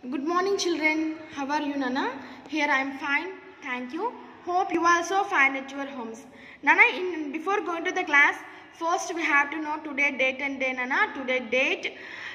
Good morning, children. How are you, Nana? Here I am fine. Thank you. Hope you also fine at your homes. Nana, in before going to the class, first we have to know today date and day, Nana. Today date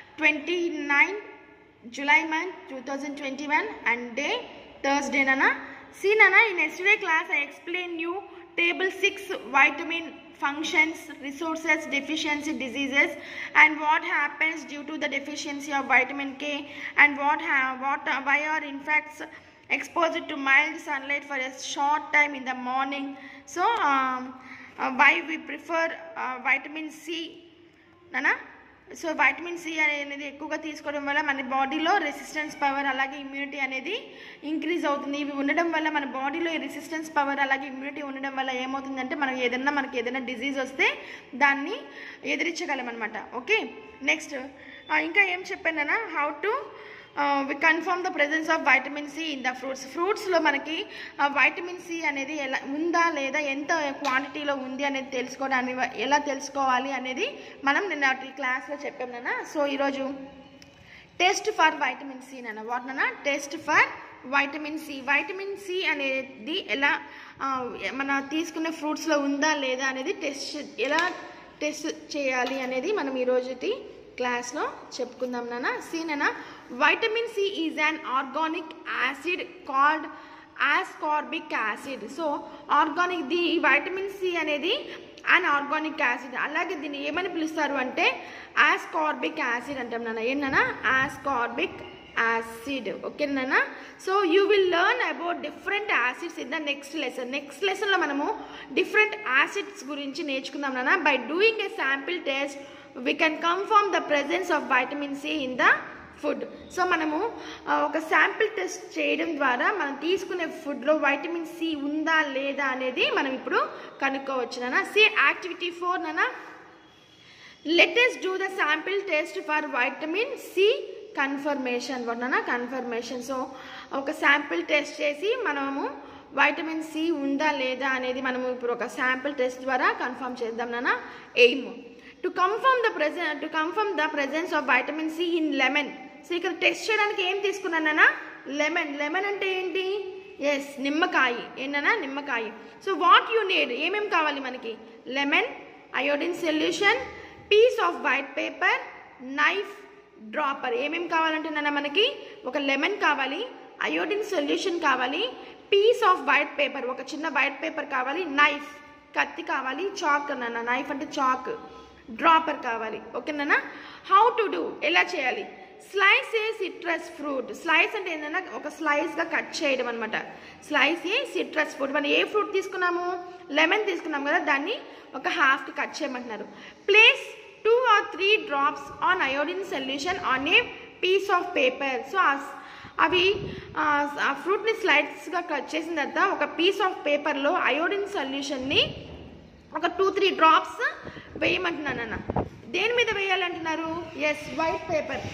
29 July month 2021 and day Thursday, Nana. See, Nana, in yesterday class I explained you table 6 vitamin functions, resources, deficiency diseases and what happens due to the deficiency of vitamin K and what ha- what uh, why are infects exposed to mild sunlight for a short time in the morning. So um, uh, why we prefer uh, vitamin C, Nana? So vitamin C అనేది ఎక్కువగా తీసుకోవడం వల్ల మన బాడీలో resistance power అలాగే immunity అనేది increase అవుతుంది ఇవి ఉండడం వల్ల మన బాడీలో ఈ రెసిస్టెన్స్ పవర్ అలాగే ఇమ్యూనిటీ ఉండడం వల్ల ఏమవుతుందంటే మనం ఏదన్నా మనకి ఏదైనా డిజీజ్ వస్తే దాన్ని ఎదిరించగలం అనమాట ఓకే నెక్స్ట్ ఇంకా ఏం చెప్పానన్నా how to we confirm the presence of vitamin C in the fruits ఫ్రూట్స్లో మనకి వైటమిన్ సి అనేది ఎలా ఉందా లేదా ఎంత క్వాంటిటీలో ఉంది అనేది తెలుసుకోవడానికి ఎలా తెలుసుకోవాలి అనేది మనం నిన్న క్లాస్లో చెప్పాం నాన్న సో ఈరోజు టెస్ట్ ఫర్ వైటమిన్ సి నాన్న వాట్ నాన్న test for vitamin C vitamin C అనేది ఎలా ఆ, మన తీసుకునే ఫ్రూట్స్లో ఉందా లేదా అనేది టెస్ట్ ఎలా టెస్ట్ చేయాలి అనేది మనం ఈరోజుటి క్లాస్లో చెప్పుకుందాం నాన్న సి నాన్న vitamin C is an organic acid called ascorbic acid so organic the vitamin C అనేది అన్ ఆర్గానిక్ యాసిడ్ అలాగే దీన్ని ఏమని పిలుస్తారు అంటే ఆస్కార్బిక్ యాసిడ్ అంటాం నాన్న ఏంటన్నా ఆస్కార్బిక్ యాసిడ్ ఓకేనా so you will learn about different acids in the next lesson next లెసన్లో మనము డిఫరెంట్ యాసిడ్స్ గురించి నేర్చుకుందాం నాన్న by doing a sample test we can confirm the presence of vitamin C in the food so మనము ఆ, ఒక sample test చేయడం ద్వారా మనం తీసుకునే ఫుడ్లో వైటమిన్ సి ఉందా లేదా అనేది మనం ఇప్పుడు కనుక్కోవచ్చు నాన్న సి యాక్టివిటీ ఫోర్ నాన్న let us do the sample test for vitamin C confirmation నాన్న కన్ఫర్మేషన్ సో ఒక శాంపిల్ టెస్ట్ చేసి మనము వైటమిన్ సి ఉందా లేదా అనేది మనము ఇప్పుడు ఒక శాంపిల్ టెస్ట్ ద్వారా కన్ఫర్మ్ చేద్దాం నాన్న aim to confirm the presence to confirm the presence of vitamin C in lemon so ఇక్కడ టెస్ట్ చేయడానికి ఏం తీసుకున్నానన్నా లెమన్ లెమన్ అంటే ఏంటి ఎస్ నిమ్మకాయ ఏంటన్నా నిమ్మకాయ సో వాట్ యు నీడ్ ఏమేం కావాలి మనకి lemon iodine solution piece of white paper knife dropper ఏమేం కావాలంటున్నా మనకి ఒక లెమన్ కావాలి అయోడిన్ సొల్యూషన్ కావాలి పీస్ ఆఫ్ వైట్ పేపర్ ఒక చిన్న వైట్ పేపర్ కావాలి నైఫ్ కత్తి కావాలి చాక్ అన్న నైఫ్ అంటే చాక్ డ్రాపర్ కావాలి ఓకేనా హౌ టు డూ ఎలా చేయాలి slice a citrus fruit slice అంటే ఏంటన్నా ఒక స్లైస్గా కట్ చేయడం అనమాట స్లైస్ ఏ సిట్రస్ ఫ్రూట్ మనం ఏ ఫ్రూట్ తీసుకున్నాము లెమన్ తీసుకున్నాం కదా దాన్ని ఒక హాఫ్కి కట్ చేయమంటున్నారు place two or three drops on iodine solution on a piece of paper so అవి ఆ, ఆ ఫ్రూట్ని స్లైడ్స్గా కట్ చేసిన తర్వాత ఒక పీస్ ఆఫ్ పేపర్లో అయోడిన్ సొల్యూషన్ని ఒక టూ త్రీ డ్రాప్స్ వేయమంటున్నానన్న దేని మీద వేయాలంటున్నారు yes white paper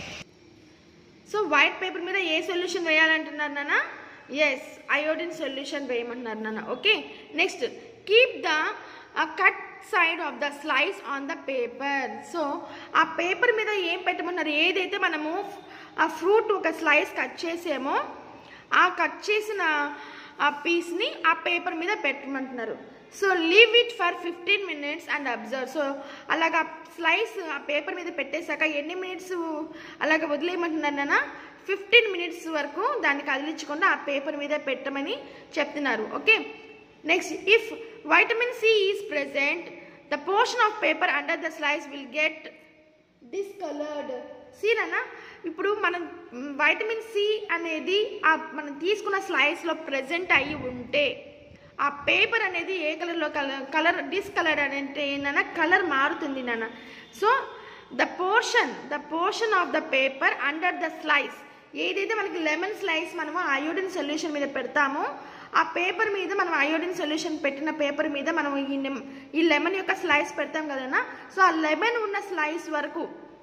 so white paper మీద ఏ సొల్యూషన్ వేయాలంటున్నారు నాన్న ఎస్ అయోడిన్ సొల్యూషన్ వేయమంటున్నారు నాన్న okay next keep the cut side of the slice on the paper so ఆ పేపర్ మీద ఏం పెట్టమన్నారు ఏదైతే మనము ఆ ఫ్రూట్ ఒక స్లైస్ కట్ చేసామో ఆ కట్ చేసిన ఆ పీస్ని ఆ పేపర్ మీద పెట్టమంటున్నారు so leave it for fifteen minutes and observe so అలాగా స్లైస్ ఆ పేపర్ మీద పెట్టేశాక ఎన్ని మినిట్స్ అలాగ వదిలేయమంటున్నారు నాన్న ఫిఫ్టీన్ మినిట్స్ వరకు దాన్ని కదిలించకుండా ఆ పేపర్ మీద పెట్టమని చెప్తున్నారు okay next if vitamin C is present the portion of paper under the slice will get discoloured సీనన్నా ఇప్పుడు మనం వైటమిన్ సి అనేది ఆ మనం తీసుకున్న స్లైస్లో ప్రెజెంట్ అయ్యి ఉంటే ఆ పేపర్ అనేది ఏ కలర్లో కలర్ కలర్ డిస్కలర్ అంటే ఏంటన్నా కలర్ మారుతుంది నాన్న so the portion the portion of the paper under the slice ఏదైతే మనకి లెమన్ స్లైస్ మనము అయోడిన్ సొల్యూషన్ మీద పెడతామో ఆ పేపర్ మీద మనం అయోడిన్ సొల్యూషన్ పెట్టిన పేపర్ మీద మనం ఈ నిమ్- ఈ లెమన్ యొక్క స్లైస్ పెడతాం కదన్నా సో ఆ లెమన్ ఉన్న స్లైస్ వరకు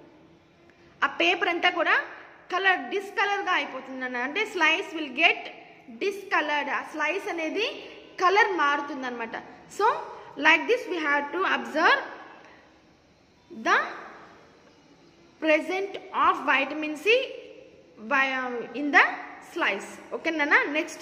ఆ పేపర్ అంతా కూడా కలర్ డిస్కలర్గా అయిపోతుంది అన్న అంటే స్లైస్ విల్ గెట్ డిస్కలర్డ్ ఆ స్లైస్ అనేది కలర్ మారుతుంది అనమాట so like this we have to observe the present of vitamin C in the slice okay nana next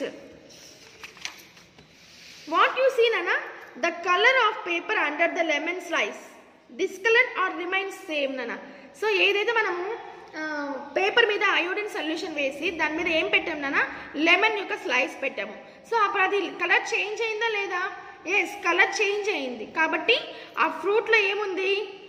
what you see nana the color of paper under the lemon slice discolored or remains same nana so ఏదైతే మనము paper మీద iodine solution వేసి దాని మీద ఏం పెట్టాం నాన్న lemon యొక్క స్లైస్ పెట్టాము సో అప్పుడు అది కలర్ చేంజ్ అయిందా లేదా ఎస్ కలర్ చేంజ్ అయింది కాబట్టి ఆ ఫ్రూట్లో ఏముంది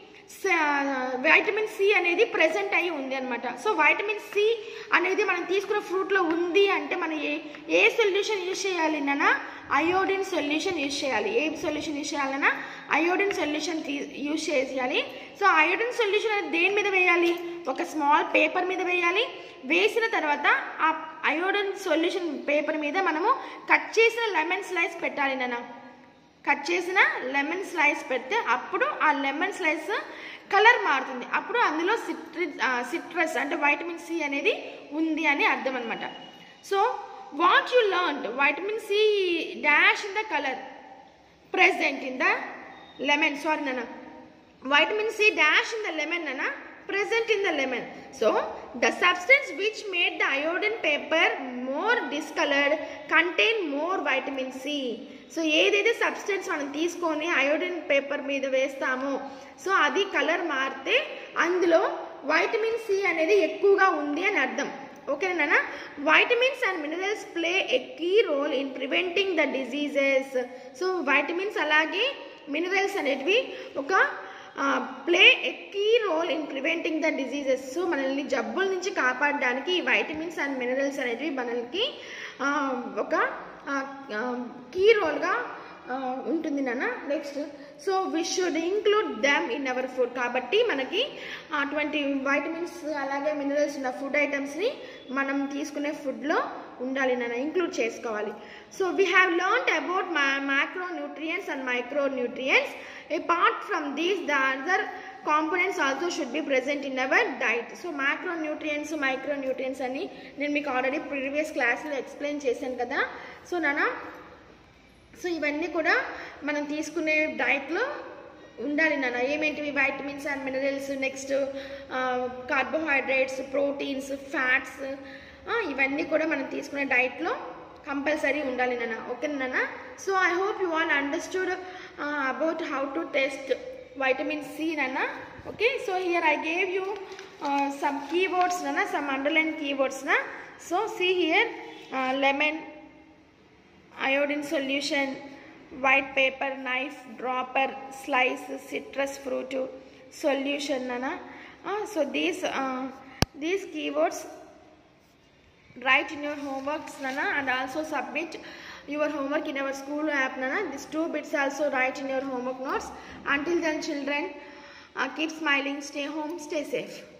వైటమిన్ సి అనేది ప్రెసెంట్ అయి ఉంది అనమాట సో వైటమిన్ సి అనేది మనం తీసుకున్న ఫ్రూట్లో ఉంది అంటే మనం ఏ ఏ సొల్యూషన్ యూజ్ చేయాలి నాన్న అయోడిన్ సొల్యూషన్ యూజ్ చేయాలి ఏ సొల్యూషన్ యూజ్ చేయాలన్నా అయోడిన్ సొల్యూషన్ యూజ్ చేయాలి సో అయోడిన్ సొల్యూషన్ అనేది దేని మీద వేయాలి ఒక స్మాల్ పేపర్ మీద వేయాలి వేసిన తర్వాత ఆ అయోడిన్ సొల్యూషన్ పేపర్ మీద మనము కట్ చేసిన లెమన్ స్లైస్ పెట్టాలి నాన్న కట్ చేసిన లెమన్ స్లైస్ పెడితే అప్పుడు ఆ లెమన్ స్లైస్ కలర్ మారుతుంది అప్పుడు అందులో సిట్రి సిట్రస్ అంటే వైటమిన్ సి అనేది ఉంది అని అర్థం అనమాట so what you learn vitamin C dash in the colour present in the lemon sorry nana vitamin c dash in the lemon nana present in the lemon so the substance which made the iodine paper more discolored contain more vitamin c so ఏదైతే substance మనం తీసుకొని iodine paper మీద వేస్తామో so అది colour మారితే అందులో vitamin C అనేది ఎక్కువగా ఉంది అని అర్థం ఓకేనా vitamins and minerals play a key role in preventing the diseases so vitamins అలాగే మినరల్స్ అనేటివి ఒక play a key role in preventing the diseases so మనల్ని జబ్బుల నుంచి కాపాడడానికి ఈ వైటమిన్స్ అండ్ మినరల్స్ అనేటివి మనకి ఆ, ఒక కీ రోల్గా ఉంటుంది నాన్న next so we should include them in our food కాబట్టి మనకి అటువంటి వైటమిన్స్ అలాగే మినరల్స్ ఉన్న ఫుడ్ ఐటమ్స్ని మనం తీసుకునే ఫుడ్లో ఉండాలి నాన్న ఇంక్లూడ్ చేసుకోవాలి so we have learned about మా macro nutrients and micro nutrients apart from these the other components also should be present in our diet so macro nutrients micro nutrients అని నేను మీకు ఆల్రెడీ ప్రీవియస్ క్లాస్లో explain చేశాను కదా so నాన్న so ఇవన్నీ కూడా మనం తీసుకునే డైట్లో ఉండాలి నాన్న ఏమేంటివి vitamins and minerals next carbohydrates proteins fats ఇవన్నీ కూడా మనం తీసుకునే డైట్లో కంపల్సరీ ఉండాలి నాన్న ఓకే నాన్న so I hope you all understood about how to test vitamin C నాన్న okay so here I gave you some keywords నాన్న సమ్ అండర్లైన్ కీవర్డ్స్ నా so see here lemon iodine solution, white paper, knife, dropper, slice, citrus fruit, solution, nana. Uh, so these uh, these keywords write in your homeworks, nana, and also submit your homework in our school app, nana. These two bits also write in your homework notes. Until then, children, uh, keep smiling, stay home, stay safe.